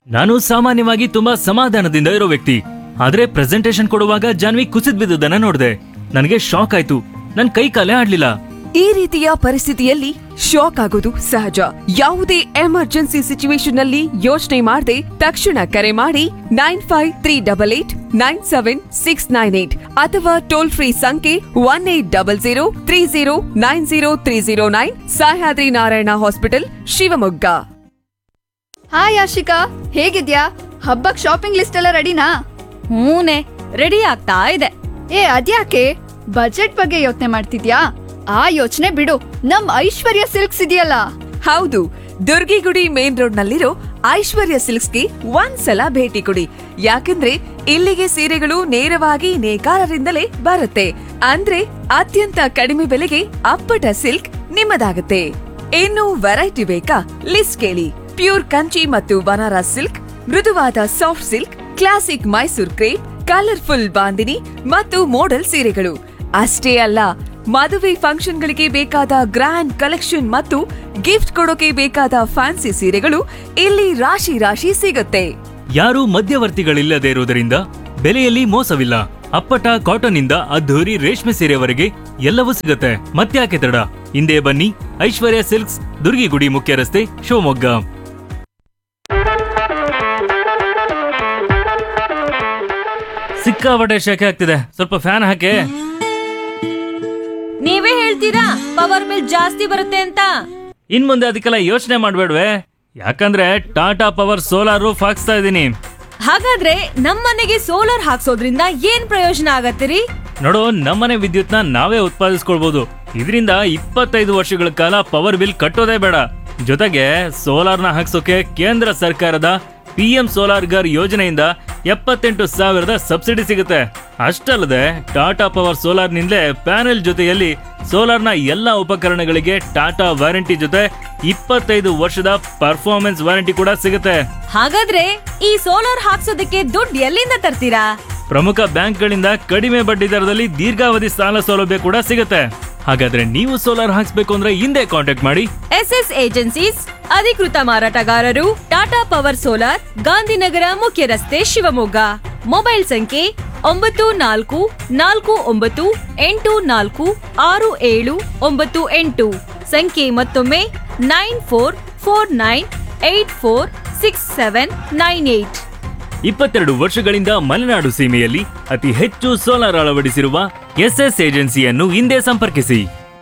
ನಾನು ಸಾಮಾನ್ಯವಾಗಿ ತುಂಬಾ ಸಮಾಧಾನದಿಂದ ಇರೋ ವ್ಯಕ್ತಿ ಆದ್ರೆ ಪ್ರೆಸೆಂಟೇಶನ್ ಕೊಡುವಾಗ ಜಾನ್ವಿ ಕುಸಿದ್ ಬಿದ್ದುದನ್ನ ನೋಡ್ದೆ ನನಗೆ ಶಾಕ್ ಆಯ್ತು ನನ್ ಕೈ ಕಾಲೇ ಆಡ್ಲಿಲ್ಲ ಈ ರೀತಿಯ ಪರಿಸ್ಥಿತಿಯಲ್ಲಿ ಶಾಕ್ ಆಗೋದು ಸಹಜ ಯಾವುದೇ ಎಮರ್ಜೆನ್ಸಿ ಸಿಚುವೇಶನ್ ನಲ್ಲಿ ಯೋಚನೆ ಮಾಡದೆ ತಕ್ಷಣ ಕರೆ ಮಾಡಿ nine five three double eight nine seven six nine eight ಅಥವಾ ಟೋಲ್ ಫ್ರೀ ಸಂಖ್ಯೆ one eight double zero three zero nine zero three zero nine Sahyadri Narayana hospital Shivamogga hi Ashika ಹೇಗಿದ್ಯಾ ಹಬ್ಬಕ್ ಶಾಪಿಂಗ್ ಲಿಸ್ಟ್ ಎಲ್ಲ ರೆಡಿನಾ ಹೂನೆ ರೆಡಿ ಆಗ್ತಾ ಇದೆ ಏ ಅದ್ಯಾಕೆ ಬಜೆಟ್ ಬಗ್ಗೆ ಯೋಚನೆ ಮಾಡ್ತಿದ್ಯಾ ಆ ಯೋಚನೆ ಬಿಡು ನಮ್ ಐಶ್ವರ್ಯ ಸಿಲ್ಕ್ಸ್ ಇದೆಯಲ್ಲ ಹೌದು ದುರ್ಗಿಗುಡಿ ಮೇನ್ ರೋಡ್ ನಲ್ಲಿರೋ ಐಶ್ವರ್ಯ ಸಿಲ್ಕ್ಸ್ಗೆ ಒಂದ್ಸಲ ಭೇಟಿ ಕೊಡಿ ಯಾಕಂದ್ರೆ ಇಲ್ಲಿಗೆ ಸೀರೆಗಳು ನೇರವಾಗಿ ನೇಕಾರರಿಂದಲೇ ಬರುತ್ತೆ ಅಂದ್ರೆ ಅತ್ಯಂತ ಕಡಿಮೆ ಬೆಲೆಗೆ ಅಪ್ಪಟ ಸಿಲ್ಕ್ ನಿಮ್ಮದಾಗುತ್ತೆ ಇನ್ನು ವೆರೈಟಿ ಬೇಕಾ ಲಿಸ್ಟ್ ಕೇಳಿ ಪ್ಯೂರ್ ಕಂಚಿ ಮತ್ತು ಬನಾರಸ್ ಸಿಲ್ಕ್ ಮೃದುವಾದ soft silk classic Mysore crepe colourful bandhani ಮತ್ತು ಮೋಡಲ್ ಸೀರೆಗಳು ಅಷ್ಟೇ ಅಲ್ಲ ಮದುವೆ ಫಂಕ್ಷನ್ಗಳಿಗೆ ಬೇಕಾದ ಗ್ರ್ಯಾಂಡ್ ಕಲೆಕ್ಷನ್ ಮತ್ತು ಗಿಫ್ಟ್ ಕೊಡೋಕೆ ಬೇಕಾದ ಫ್ಯಾನ್ಸಿ ಸೀರೆಗಳು ಇಲ್ಲಿ ರಾಶಿ ರಾಶಿ ಸಿಗುತ್ತೆ ಯಾರೂ ಮಧ್ಯವರ್ತಿಗಳಿಲ್ಲದೆ ಇರುವುದರಿಂದ ಬೆಲೆಯಲ್ಲಿ ಮೋಸವಿಲ್ಲ ಅಪ್ಪಟ ಕಾಟನ್ ಇಂದ ಅದ್ಧೂರಿ ರೇಷ್ಮೆ ಸೀರೆವರೆಗೆ ಎಲ್ಲವೂ ಸಿಗುತ್ತೆ ಮತ್ತ್ಯಾಕೆ ತಡ ಹಿಂದೆ ಬನ್ನಿ ಐಶ್ವರ್ಯ ಸಿಲ್ಕ್ಸ್ ದುರ್ಗಿಗುಡಿ ಮುಖ್ಯ ರಸ್ತೆ ಶಿವಮೊಗ್ಗ ಸಿಕ್ಕಾಪಟ್ಟೆ ಶೆಕೆ ಆಗ್ತಿದೆ ಸ್ವಲ್ಪ ಫ್ಯಾನ್ ಹಾಕಿ ನೀವೇ ಹೇಳ್ತೀರಾ ಪವರ್ ಬಿಲ್ ಜಾಸ್ತಿ ಬರುತ್ತೆ ಅಂತ ಇನ್ ಮುಂದೆ ಅದಕ್ಕೆಲ್ಲ ಯೋಚನೆ ಮಾಡ್ಬೇಡ್ವೆ ಯಾಕಂದ್ರೆ ಟಾಟಾ ಪವರ್ ಸೋಲಾರ್ ರೂಫ್ ಹಾಕ್ಸ್ತಾ ಇದ್ದೀನಿ ಹಾಗಾದ್ರೆ ನಮ್ಮನೆಗೆ ಸೋಲಾರ್ ಹಾಕ್ಸೋದ್ರಿಂದ ಏನ್ ಪ್ರಯೋಜನ ಆಗತ್ತಿರಿ ನೋಡು ನಮ್ಮನೆ ವಿದ್ಯುತ್ನ ನಾವೇ ಉತ್ಪಾದಿಸ್ಕೊಳ್ಬಹುದು ಇದರಿಂದ ಇಪ್ಪತ್ತೈದು ವರ್ಷಗಳ ಕಾಲ ಪವರ್ ಬಿಲ್ ಕಟ್ಟೋದೇ ಬೇಡ ಜೊತೆಗೆ ಸೋಲಾರ್ನ ಹಾಕ್ಸೋಕೆ ಕೇಂದ್ರ ಸರ್ಕಾರದ ಪಿ ಎಂ ಸೋಲಾರ್ ಗರ್ ಯೋಜನೆಯಿಂದ ಎಪ್ಪತ್ತೆಂಟು ಸಾವಿರದ ಸಬ್ಸಿಡಿ ಸಿಗುತ್ತೆ ಅಷ್ಟಲ್ಲದೆ ಟಾಟಾ ಪವರ್ ಸೋಲಾರ್ನಿಂದಲೇ ಪ್ಯಾನೆಲ್ ಜೊತೆಯಲ್ಲಿ ಸೋಲಾರ್ನ ಎಲ್ಲ ಉಪಕರಣಗಳಿಗೆ ಟಾಟಾ ವಾರಂಟಿ ಜೊತೆ ಇಪ್ಪತ್ತೈದು ವರ್ಷದ ಪರ್ಫಾರ್ಮೆನ್ಸ್ ವಾರಂಟಿ ಕೂಡ ಸಿಗುತ್ತೆ ಹಾಗಾದ್ರೆ ಈ ಸೋಲಾರ್ ಹಾಕ್ಸೋದಕ್ಕೆ ದುಡ್ಡು ಎಲ್ಲಿಂದ ತರ್ತೀರಾ ಪ್ರಮುಖ ಬ್ಯಾಂಕ್ಗಳಿಂದ ಕಡಿಮೆ ಬಡ್ಡಿ ದರದಲ್ಲಿ ದೀರ್ಘಾವಧಿ ಸಾಲ ಸೌಲಭ್ಯ ಕೂಡ ಸಿಗುತ್ತೆ ಹಾಗಾದ್ರೆ ನೀವು ಸೋಲಾರ್ ಹಾಕ್ಸ್ಬೇಕು ಅಂದ್ರೆ ಹಿಂದೆ ಕಾಂಟ್ಯಾಕ್ಟ್ ಮಾಡಿ ಎಸ್ ಎಸ್ ಏಜೆನ್ಸೀಸ್ ಅಧಿಕೃತ ಮಾರಾಟಗಾರರು ಟಾಟಾ ಪವರ್ ಸೋಲಾರ್ ಗಾಂಧಿನಗರ ಮುಖ್ಯ ರಸ್ತೆ ಶಿವಮೊಗ್ಗ ಮೊಬೈಲ್ ಸಂಖ್ಯೆ ಒಂಬತ್ತು ನಾಲ್ಕು ನಾಲ್ಕು ಒಂಬತ್ತು ಎಂಟು ನಾಲ್ಕು ಆರು ಏಳು ಒಂಬತ್ತು ಎಂಟು ಸಂಖ್ಯೆ ಮತ್ತೊಮ್ಮೆ nine four four nine eight four six seven nine eight ಇಪ್ಪತ್ತೆರಡು ವರ್ಷಗಳಿಂದ ಮಲೆನಾಡು ಸೀಮೆಯಲ್ಲಿ ಅತಿ ಹೆಚ್ಚು ಸೋಲಾರ್ ಅಳವಡಿಸಿರುವ ಎಸ್ಎಸ್ ಏಜೆನ್ಸಿಯನ್ನು ಹಿಂದೆ ಸಂಪರ್ಕಿಸಿ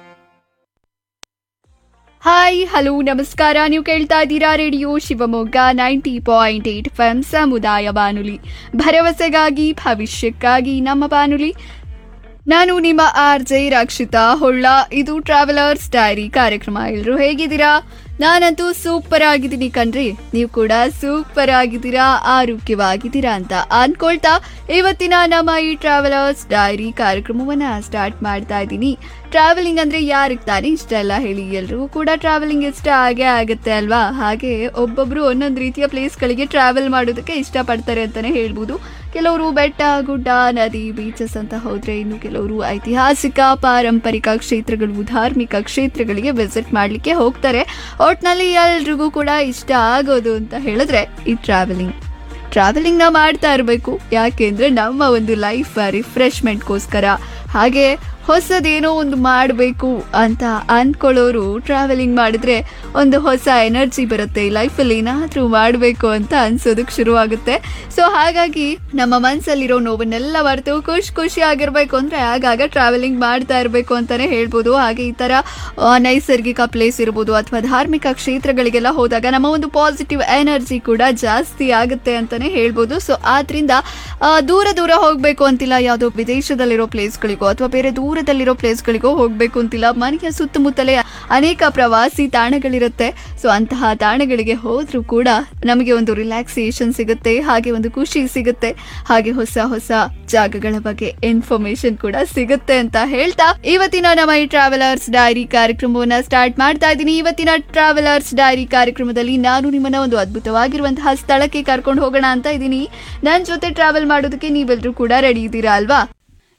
ಹಾಯ್ ಹಲೋ ನಮಸ್ಕಾರ ನೀವು ಕೇಳ್ತಾ ಇದ್ದೀರಾ radio Shivamogga ninety point eight M ಸಮುದಾಯ ಬಾನುಲಿ ಭರವಸೆಗಾಗಿ ಭವಿಷ್ಯಕ್ಕಾಗಿ ನಮ್ಮ ಬಾನುಲಿ ನಾನು ನಿಮ್ಮ ಆರ್ ಜೆ ರಕ್ಷಿತಾ ಹೊಳ್ಳ ಇದು ಟ್ರಾವೆಲರ್ಸ್ ಡೈರಿ ಕಾರ್ಯಕ್ರಮ ಎಲ್ಲರೂ ಹೇಗಿದ್ದೀರಾ ನಾನಂತೂ ಸೂಪರ್ ಆಗಿದ್ದೀನಿ ಕಣ್ರಿ ನೀವು ಕೂಡ ಸೂಪರ್ ಆಗಿದ್ದೀರಾ ಆರೋಗ್ಯವಾಗಿದ್ದೀರಾ ಅಂತ ಅನ್ಕೊಳ್ತಾ ಇವತ್ತಿನ ನಮ್ಮ ಈ ಟ್ರಾವೆಲರ್ಸ್ ಡೈರಿ ಕಾರ್ಯಕ್ರಮವನ್ನ ಸ್ಟಾರ್ಟ್ ಮಾಡ್ತಾ ಇದ್ದೀನಿ ಟ್ರಾವೆಲಿಂಗ್ ಅಂದ್ರೆ ಯಾರಿಗೆ ತಾನೇ ಇಷ್ಟ ಇಲ್ಲ ಹೇಳಿ ಎಲ್ರಿಗೂ ಕೂಡ ಟ್ರಾವೆಲಿಂಗ್ ಇಷ್ಟ ಆಗೇ ಆಗುತ್ತೆ ಅಲ್ವಾ ಹಾಗೆ ಒಬ್ಬೊಬ್ರು ಒಂದೊಂದು ರೀತಿಯ ಪ್ಲೇಸ್ಗಳಿಗೆ ಟ್ರಾವೆಲ್ ಮಾಡೋದಕ್ಕೆ ಇಷ್ಟಪಡ್ತಾರೆ ಅಂತಾನೆ ಹೇಳ್ಬೋದು ಕೆಲವರು ಬೆಟ್ಟ ಗುಡ್ಡ ನದಿ ಬೀಚಸ್ ಅಂತ ಹೋದ್ರೆ ಇನ್ನು ಕೆಲವರು ಐತಿಹಾಸಿಕ ಪಾರಂಪರಿಕ ಕ್ಷೇತ್ರಗಳು ಧಾರ್ಮಿಕ ಕ್ಷೇತ್ರಗಳಿಗೆ ವಿಸಿಟ್ ಮಾಡಲಿಕ್ಕೆ ಹೋಗ್ತಾರೆ ಒಟ್ನಲ್ಲಿ ಎಲ್ರಿಗೂ ಕೂಡ ಇಷ್ಟ ಆಗೋದು ಅಂತ ಹೇಳಿದ್ರೆ ಈ ಟ್ರಾವೆಲಿಂಗ್ ಟ್ರಾವೆಲಿಂಗ್ನ ಮಾಡ್ತಾ ಇರಬೇಕು ಯಾಕೆಂದ್ರೆ ನಮ್ಮ ಒಂದು ಲೈಫ್ ರಿಫ್ರೆಶ್ಮೆಂಟ್ಗೋಸ್ಕರ ಹಾಗೆ ಹೊಸದೇನೋ ಒಂದು ಮಾಡಬೇಕು ಅಂತ ಅನ್ಕೊಳ್ಳೋರು ಟ್ರಾವೆಲಿಂಗ್ ಮಾಡಿದ್ರೆ ಒಂದು ಹೊಸ ಎನರ್ಜಿ ಬರುತ್ತೆ ಲೈಫಲ್ಲಿ ಏನಾದರೂ ಮಾಡಬೇಕು ಅಂತ ಅನ್ಸೋದಕ್ಕೆ ಶುರುವಾಗುತ್ತೆ ಸೊ ಹಾಗಾಗಿ ನಮ್ಮ ಮನಸ್ಸಲ್ಲಿರೋ ನೋವನ್ನೆಲ್ಲ ಮರೆತು ಖುಷಿ ಖುಷಿಯಾಗಿರ್ಬೇಕು ಅಂದರೆ ಆಗಾಗ ಟ್ರಾವೆಲಿಂಗ್ ಮಾಡ್ತಾ ಇರಬೇಕು ಅಂತಲೇ ಹೇಳ್ಬೋದು ಹಾಗೆ ಈ ಥರ ಆ, ನೈಸರ್ಗಿಕ ಪ್ಲೇಸ್ ಇರ್ಬೋದು ಅಥವಾ ಧಾರ್ಮಿಕ ಕ್ಷೇತ್ರಗಳಿಗೆಲ್ಲ ಹೋದಾಗ ನಮ್ಮ ಒಂದು ಪಾಸಿಟಿವ್ ಎನರ್ಜಿ ಕೂಡ ಜಾಸ್ತಿ ಆಗುತ್ತೆ ಅಂತಲೇ ಹೇಳ್ಬೋದು ಸೊ ಆದ್ದರಿಂದ ಆ, ದೂರ ದೂರ ಹೋಗಬೇಕು ಅಂತಿಲ್ಲ ಯಾವುದೋ ವಿದೇಶದಲ್ಲಿರೋ ಪ್ಲೇಸ್ಗಳಿಗೋ ಅಥವಾ ಬೇರೆ ದೂರದಲ್ಲಿರೋ ಪ್ಲೇಸ್ಗಳಿಗೋ ಹೋಗಬೇಕು ಅಂತಿಲ್ಲ ಮನೆಯ ಸುತ್ತಮುತ್ತಲೇ ಅನೇಕ ಪ್ರವಾಸಿ ತಾಣಗಳಿರುತ್ತೆ ಸೊ ಅಂತಹ ತಾಣಗಳಿಗೆ ಹೋದ್ರೂ ಕೂಡ ನಮಗೆ ಒಂದು ರಿಲ್ಯಾಕ್ಸೇಷನ್ ಸಿಗುತ್ತೆ ಹಾಗೆ ಒಂದು ಖುಷಿ ಸಿಗುತ್ತೆ ಹಾಗೆ ಹೊಸ ಹೊಸ ಜಾಗಗಳ ಬಗ್ಗೆ ಇನ್ಫಾರ್ಮೇಶನ್ ಕೂಡ ಸಿಗುತ್ತೆ ಅಂತ ಹೇಳ್ತಾ ಇವತ್ತಿನ ನಮ್ಮ ಈ ಟ್ರಾವೆಲರ್ಸ್ ಡೈರಿ ಕಾರ್ಯಕ್ರಮವನ್ನ ಸ್ಟಾರ್ಟ್ ಮಾಡ್ತಾ ಇದ್ದೀನಿ ಇವತ್ತಿನ ಟ್ರಾವೆಲರ್ಸ್ ಡೈರಿ ಕಾರ್ಯಕ್ರಮದಲ್ಲಿ ನಾನು ನಿಮ್ಮನ್ನ ಒಂದು ಅದ್ಭುತವಾಗಿರುವಂತಹ ಸ್ಥಳಕ್ಕೆ ಕರ್ಕೊಂಡು ಹೋಗೋಣ ಅಂತ ಇದ್ದೀನಿ ನನ್ನ ಜೊತೆ ಟ್ರಾವೆಲ್ ಮಾಡೋದಕ್ಕೆ ನೀವೆಲ್ಲರೂ ಕೂಡ ರೆಡಿ ಇದ್ದೀರಾ ಅಲ್ವಾ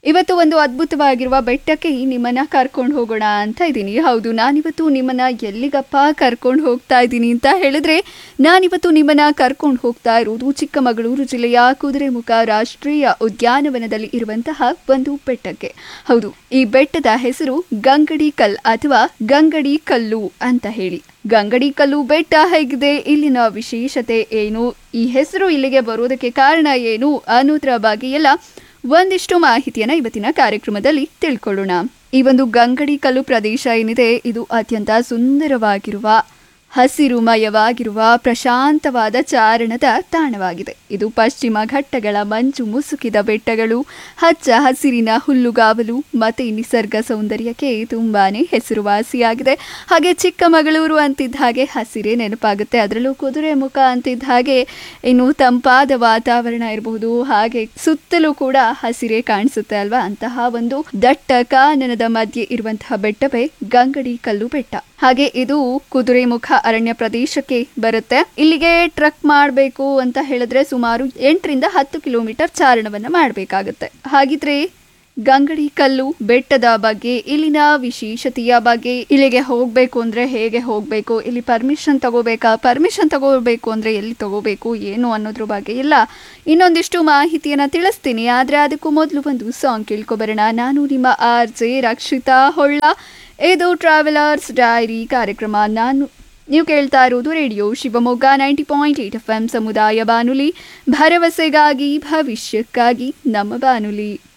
ಇವತ್ತು ಒಂದು ಅದ್ಭುತವಾಗಿರುವ ಬೆಟ್ಟಕ್ಕೆ ನಿಮ್ಮನ್ನ ಕರ್ಕೊಂಡು ಹೋಗೋಣ ಅಂತ ಇದ್ದೀನಿ ಹೌದು ನಾನಿವತ್ತು ನಿಮ್ಮನ್ನ ಎಲ್ಲಿಗಪ್ಪ ಕರ್ಕೊಂಡು ಹೋಗ್ತಾ ಇದ್ದೀನಿ ಅಂತ ಹೇಳಿದ್ರೆ ನಾನಿವತ್ತು ನಿಮ್ಮನ್ನ ಕರ್ಕೊಂಡು ಹೋಗ್ತಾ ಇರುವುದು ಚಿಕ್ಕಮಗಳೂರು ಜಿಲ್ಲೆಯ ಕುದುರೆಮುಖ ರಾಷ್ಟ್ರೀಯ ಉದ್ಯಾನವನದಲ್ಲಿ ಇರುವಂತಹ ಒಂದು ಬೆಟ್ಟಕ್ಕೆ ಹೌದು ಈ ಬೆಟ್ಟದ ಹೆಸರು ಗಂಗಡಿ ಕಲ್ ಅಥವಾ ಗಂಗಡಿ ಕಲ್ಲು ಅಂತ ಹೇಳಿ ಗಂಗಡಿ ಕಲ್ಲು ಬೆಟ್ಟ ಹೇಗಿದೆ ಇಲ್ಲಿನ ವಿಶೇಷತೆ ಏನು ಈ ಹೆಸರು ಇಲ್ಲಿಗೆ ಬರೋದಕ್ಕೆ ಕಾರಣ ಏನು ಅನ್ನೋದ್ರ ಬಗ್ಗೆ ಎಲ್ಲ ಒಂದಿಷ್ಟು ಮಾಹಿತಿಯನ್ನ ಇವತ್ತಿನ ಕಾರ್ಯಕ್ರಮದಲ್ಲಿ ತಿಳ್ಕೊಳ್ಳೋಣ ಈ ಒಂದು ಗಂಗಡಿ ಕಲ್ಲು ಪ್ರದೇಶ ಏನಿದೆ ಇದು ಅತ್ಯಂತ ಸುಂದರವಾಗಿರುವ ಹಸಿರುಮಯವಾಗಿರುವ ಪ್ರಶಾಂತವಾದ ಚಾರಣದ ತಾಣವಾಗಿದೆ ಇದು ಪಶ್ಚಿಮ ಘಟ್ಟಗಳ ಮಂಜು ಮುಸುಕಿದ ಬೆಟ್ಟಗಳು ಹಚ್ಚ ಹಸಿರಿನ ಹುಲ್ಲುಗಾವಲು ಮತ್ತೆ ನಿಸರ್ಗ ಸೌಂದರ್ಯಕ್ಕೆ ತುಂಬಾನೇ ಹೆಸರುವಾಸಿಯಾಗಿದೆ ಹಾಗೆ ಚಿಕ್ಕಮಗಳೂರು ಅಂತಿದ್ದ ಹಾಗೆ ಹಸಿರೇ ನೆನಪಾಗುತ್ತೆ ಅದರಲ್ಲೂ ಕುದುರೆ ಮುಖ ಅಂತಿದ್ದ ಹಾಗೆ ಇನ್ನು ತಂಪಾದ ವಾತಾವರಣ ಇರಬಹುದು ಹಾಗೆ ಸುತ್ತಲೂ ಕೂಡ ಹಸಿರೇ ಕಾಣಿಸುತ್ತೆ ಅಲ್ವಾ ಅಂತಹ ಒಂದು ದಟ್ಟ ಕಾನನದ ಮಧ್ಯೆ ಇರುವಂತಹ ಬೆಟ್ಟವೇ ಗಂಗಡಿ ಕಲ್ಲು ಬೆಟ್ಟ ಹಾಗೆ ಇದು ಕುದುರೆಮುಖ ಅರಣ್ಯ ಪ್ರದೇಶಕ್ಕೆ ಬರುತ್ತೆ ಇಲ್ಲಿಗೆ ಟ್ರಕ್ ಮಾಡಬೇಕು ಅಂತ ಹೇಳಿದ್ರೆ ಸುಮಾರು ಎಂಟರಿಂದ ಹತ್ತು ಕಿಲೋಮೀಟರ್ ಚಾರಣವನ್ನ ಮಾಡಬೇಕಾಗುತ್ತೆ ಹಾಗಿದ್ರೆ ಗಂಗಡಿ ಕಲ್ಲು ಬೆಟ್ಟದ ಬಗ್ಗೆ ಇಲ್ಲಿನ ವಿಶೇಷತೆಯ ಬಗ್ಗೆ ಇಲ್ಲಿಗೆ ಹೋಗ್ಬೇಕು ಅಂದ್ರೆ ಹೇಗೆ ಹೋಗ್ಬೇಕು ಇಲ್ಲಿ ಪರ್ಮಿಷನ್ ತಗೋಬೇಕಾ ಪರ್ಮಿಷನ್ ತಗೋಬೇಕು ಅಂದ್ರೆ ಎಲ್ಲಿ ತಗೋಬೇಕು ಏನು ಅನ್ನೋದ್ರ ಬಗ್ಗೆ ಎಲ್ಲ ಇನ್ನೊಂದಿಷ್ಟು ಮಾಹಿತಿಯನ್ನ ತಿಳಿಸ್ತೀನಿ ಆದ್ರೆ ಅದಕ್ಕೂ ಮೊದಲು ಒಂದು ಸಾಂಗ್ ಕೇಳ್ಕೊಬರೋಣ ನಾನು ನಿಮ್ಮ ಆರ್ ಜೆ ರಕ್ಷಿತಾ ಹೊಳ್ಳ ಇದು ಟ್ರಾವೆಲರ್ಸ್ ಡೈರಿ ಕಾರ್ಯಕ್ರಮ ನಾನು ನೀವು ಕೇಳ್ತಾ ಇರೋದು radio Shivamogga ninety point eight F M ಸಮುದಾಯ ಬಾನುಲಿ ಭರವಸೆಗಾಗಿ ಭವಿಷ್ಯಕ್ಕಾಗಿ ನಮ್ಮ ಬಾನುಲಿ